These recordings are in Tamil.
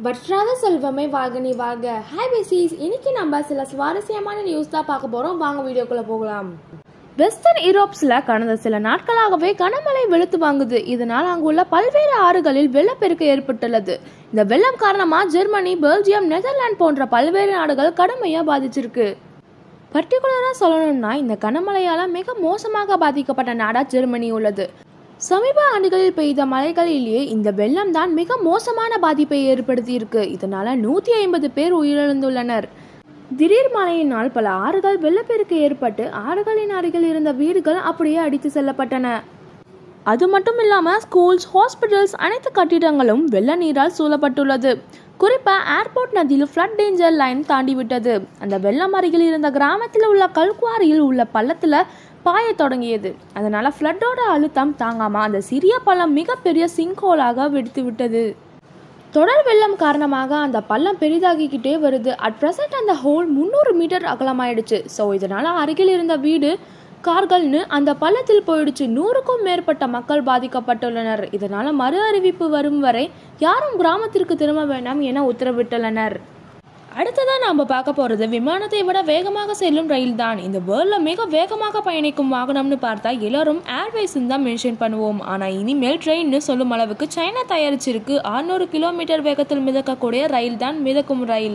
வற்றாத செல்வமே வாழ்க நீ வாழ்க ஹாய் பேசிஸ் இன்னைக்கு நம்ம சில சுவாரஸ்யமான நியூஸ் தான் பார்க்க போறோம் வாங்க வீடியோக்குள்ள போகலாம் வெஸ்டர்ன் யூரோப்ஸ்ல கடந்த சில நாட்களாகவே கனமழை வெளுத்து வாங்குது இதனால் அங்குள்ள பல்வேறு ஆறுகளில் வெள்ளப்பெருக்கு ஏற்பட்டுள்ளது இந்த வெள்ளம் காரணமா ஜெர்மனி பெல்ஜியம் நெதர்லாந்து போன்ற பல்வேறு நாடுகள் கடுமையா பாதிச்சிருக்கு பர்டிகுலராக சொல்லணும்னா இந்த கனமழையால் மிக மோசமாக பாதிக்கப்பட்ட நாடா ஜெர்மனி உள்ளது சமீப ஆண்டுகளில் பெய்த மழைகளிலேயே இந்த வெள்ளம் தான் மிக மோசமான பாதிப்பை ஏற்படுத்தியிருக்கு இதனால நூற்றி ஐம்பது பேர் உயிரிழந்துள்ளனர் திடீர் மழையினால் பல ஆறுகள் வெள்ளப்பெருக்கு ஏற்பட்டு ஆறுகளின் அருகில் இருந்த வீடுகள் அப்படியே அடித்து செல்லப்பட்டன அது மட்டும் இல்லாமல் ஸ்கூல்ஸ் ஹாஸ்பிட்டல்ஸ் அனைத்து கட்டிடங்களும் வெள்ள நீரால் சூழப்பட்டுள்ளது குறிப்பாக ஏர்போர்ட் நதியில் ஃப்ளட் டேஞ்சர் லைன் தாண்டி விட்டது அந்த வெள்ளம் அருகில் இருந்த கிராமத்தில் உள்ள கல்குவாரியில் உள்ள பள்ளத்தில் பாய தொடங்கியது அதனால ஃப்ளட்டோட அழுத்தம் தாங்காம அந்த சிறிய பள்ளம் மிகப்பெரிய சிங்கோலாக வெடித்து விட்டது தொடர் வெள்ளம் காரணமாக அந்த பள்ளம் பெரிதாகிக்கிட்டே வருது அட் ப்ரெசன்ட் அந்த ஹோல் முந்நூறு மீட்டர் அகலமாயிடுச்சு ஸோ இதனால அருகில் இருந்த வீடு கார்கள்னு அந்த பள்ளத்தில் போயிடுச்சு நூறுக்கும் மேற்பட்ட மக்கள் பாதிக்கப்பட்டுள்ளனர் இதனால மறு அறிவிப்பு வரும் வரை யாரும் கிராமத்திற்கு திரும்ப வேண்டாம் என உத்தரவிட்டுள்ளனர் அடுத்ததா நாம பார்க்க போறது விமானத்தை விட வேகமாக செல்லும் ரயில் தான் இந்த வேர்ல்ட்ல மிக வேகமாக பயணிக்கும் வாகனம்னு பார்த்தா எல்லாரும் ஏர்வேஸ் தான் மென்ஷன் பண்ணுவோம் ஆனா இனிமேல் ட்ரெயின்னு சொல்லும் அளவுக்கு சைனா தயாரிச்சிருக்கு 600 கிலோமீட்டர் வேகத்தில் மிதக்கக்கூடிய ரயில் தான் மிதக்கும் ரயில்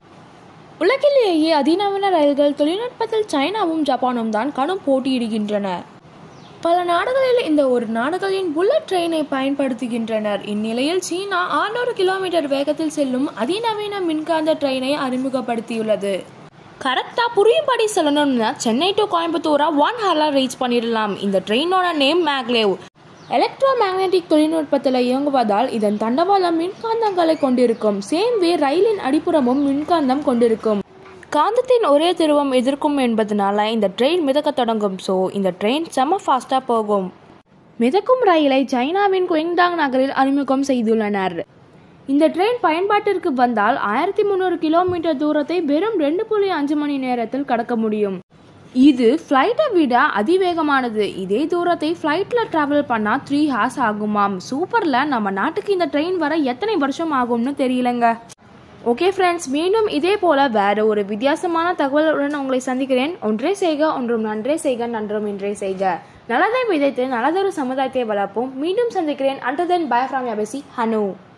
உலகிலேயே அதிநவீன ரயில்கள் தொழில்நுட்பத்தில் சைனாவும் ஜப்பானும் தான் கடும் போட்டியிடுகின்றன பல நாடுகளில் இந்த ஒரு நாடுகளின் புல்லட் ட்ரெயினை பயன்படுத்துகின்றனர் இந்நிலையில் சீனா 600 கிலோமீட்டர் வேகத்தில் செல்லும் அதிநவீன மின்காந்த ட்ரெயினை அறிமுகப்படுத்தியுள்ளது கரெக்டாக புரியும்படி சொல்லணும்னா சென்னை டு கோயம்புத்தூரா ஒன் ஹவரில் ரீச் பண்ணிடலாம் இந்த ட்ரெயினோட நேம் மேக்லேவ் எலக்ட்ரோ மேக்னெட்டிக் தொழில்நுட்பத்தில் இயங்குவதால் இதன் தண்டவாளம் மின்காந்தங்களை கொண்டிருக்கும் சேம் வே ரயிலின் அடிப்புறமும் மின்காந்தம் கொண்டிருக்கும் காந்தத்தின் ஒரே திருவம் எதிர்க்கும் என்பதனால இந்த ட்ரெயின் மிதக்க தொடங்கும் ஸோ இந்த ட்ரெயின் செம ஃபாஸ்ட்டாக போகும் மிதக்கும் ரயிலை சைனாவின் குயிங்டாங் நகரில் அறிமுகம் செய்துள்ளனர் இந்த ட்ரெயின் பயன்பாட்டிற்கு வந்தால் ஆயிரத்தி முந்நூறு கிலோமீட்டர் தூரத்தை வெறும் ரெண்டு புள்ளி அஞ்சு மணி நேரத்தில் கடக்க முடியும் இது ஃப்ளைட்டை விட அதிவேகமானது இதே தூரத்தை ஃப்ளைட்டில் ட்ராவல் பண்ணால் த்ரீ ஹார்ஸ் ஆகுமாம் சூப்பரில் நம்ம நாட்டுக்கு இந்த ட்ரெயின் வர எத்தனை வருஷம் ஆகும்னு தெரியலங்க ஓகே ஃப்ரெண்ட்ஸ் மீண்டும் இதே போல வேற ஒரு வித்தியாசமான தகவலுடன் உங்களை சந்திக்கிறேன் ஒன்றே செய்க ஒன்றும் நன்றே செய்க நன்றும் இன்றே செய்க நல்லதை விதைத்து நல்லதொரு சமுதாயத்தை வளர்ப்போம் மீண்டும் சந்திக்கிறேன் அண்டர் தென் பய ஃப்ரம் யாபசி ஹனு